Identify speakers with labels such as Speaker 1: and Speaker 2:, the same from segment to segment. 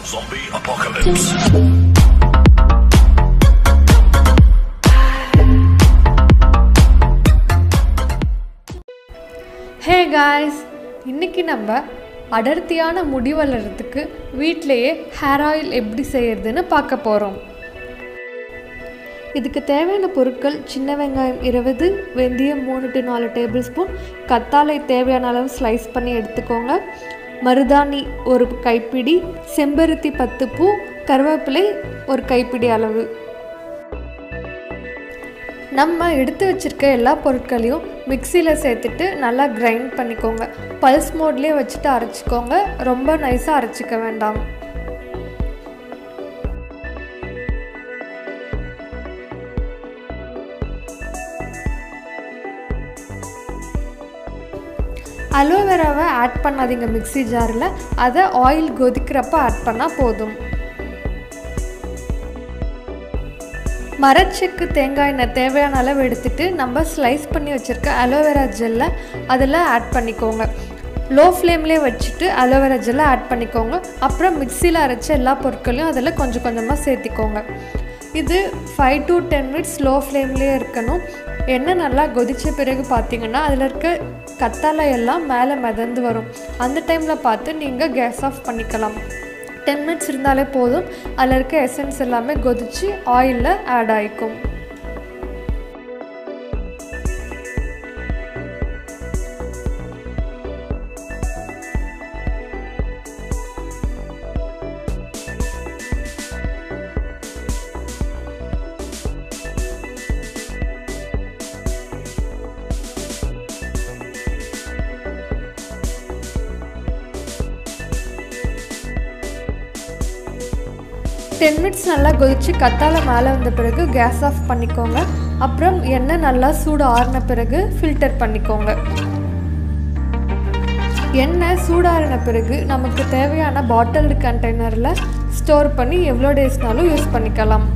Speaker 1: Zombie apocalypse.
Speaker 2: Hey guys இன்னைக்கு நம்ம அடர்த்தியான முடி வளர்கிறதுக்கு வீட்டிலையே ஹேர் ஆயில் எப்படி செய்யறதுன்னு பார்க்க போகிறோம் இதுக்கு தேவையான பொருட்கள் சின்ன வெங்காயம் இருபது வெந்தயம் மூணு டு நாலு டேபிள் ஸ்பூன் கத்தாழை தேவையான அளவு ஸ்லைஸ் பண்ணி எடுத்துக்கோங்க மருதாணி ஒரு கைப்பிடி செம்பருத்தி பத்து பூ கருவேப்பிலை ஒரு கைப்பிடி அளவு நம்ம எடுத்து வச்சிருக்க எல்லா பொருட்களையும் மிக்சியில் சேர்த்துட்டு நல்லா கிரைண்ட் பண்ணிக்கோங்க பல்ஸ் மோட்லேயே வச்சுட்டு அரைச்சிக்கோங்க ரொம்ப நைஸாக அரைச்சிக்க வேண்டாம் அலோவேராவை ஆட் பண்ணாதீங்க மிக்ஸி ஜாரில் அதை ஆயில் கொதிக்கிறப்ப ஆட் பண்ணால் போதும் மரச்செக்கு தேங்காய் எண்ணெய் தேவையான அளவு எடுத்துட்டு நம்ம ஸ்லைஸ் பண்ணி வச்சுருக்க அலோவேரா ஜெல்லை அதில் ஆட் பண்ணிக்கோங்க லோ ஃப்ளேம்லேயே வச்சுட்டு அலோவேரா ஜெல்லை ஆட் பண்ணிக்கோங்க அப்புறம் மிக்சியில் அரைச்ச எல்லா பொருட்களையும் அதில் கொஞ்சம் கொஞ்சமாக சேர்த்திக்கோங்க இது five to ten minutes low ஃப்ளேம்லேயே இருக்கணும் எண்ணெய் நல்லா கொதித்த பிறகு பார்த்தீங்கன்னா அதில் இருக்க கத்தாழை எல்லாம் மேலே மிதந்து வரும் அந்த டைமில் பார்த்து நீங்கள் கேஸ் ஆஃப் பண்ணிக்கலாம் டென் மினிட்ஸ் இருந்தாலே போதும் அதில் இருக்க எசன்ஸ் எல்லாமே கொதித்து ஆயிலில் ஆட் ஆகிக்கும் டென் மினிட்ஸ் நல்லா கொதித்து கத்தாழை மேலே வந்த பிறகு கேஸ் ஆஃப் பண்ணிக்கோங்க அப்புறம் எண்ணெய் நல்லா சூடு ஆறின பிறகு ஃபில்டர் பண்ணிக்கோங்க எண்ணெய் சூடாறின பிறகு நமக்கு தேவையான பாட்டில்டு கண்டெய்னரில் ஸ்டோர் பண்ணி எவ்வளோ டேஸ்னாலும் யூஸ் பண்ணிக்கலாம்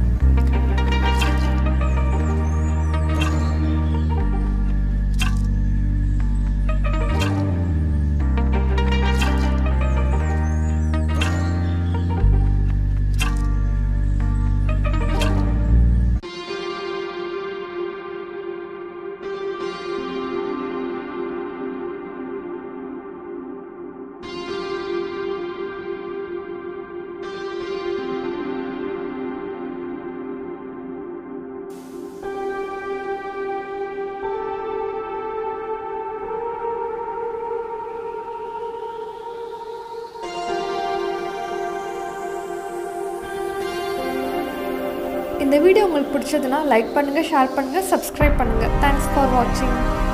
Speaker 2: இந்த வீடியோ உங்களுக்கு பிடிச்சதுன்னா லைக் பண்ணுங்கள் ஷேர் பண்ணுங்கள் சப்ஸ்கிரைப் பண்ணுங்கள் தேங்க்ஸ் ஃபார் வாட்சிங்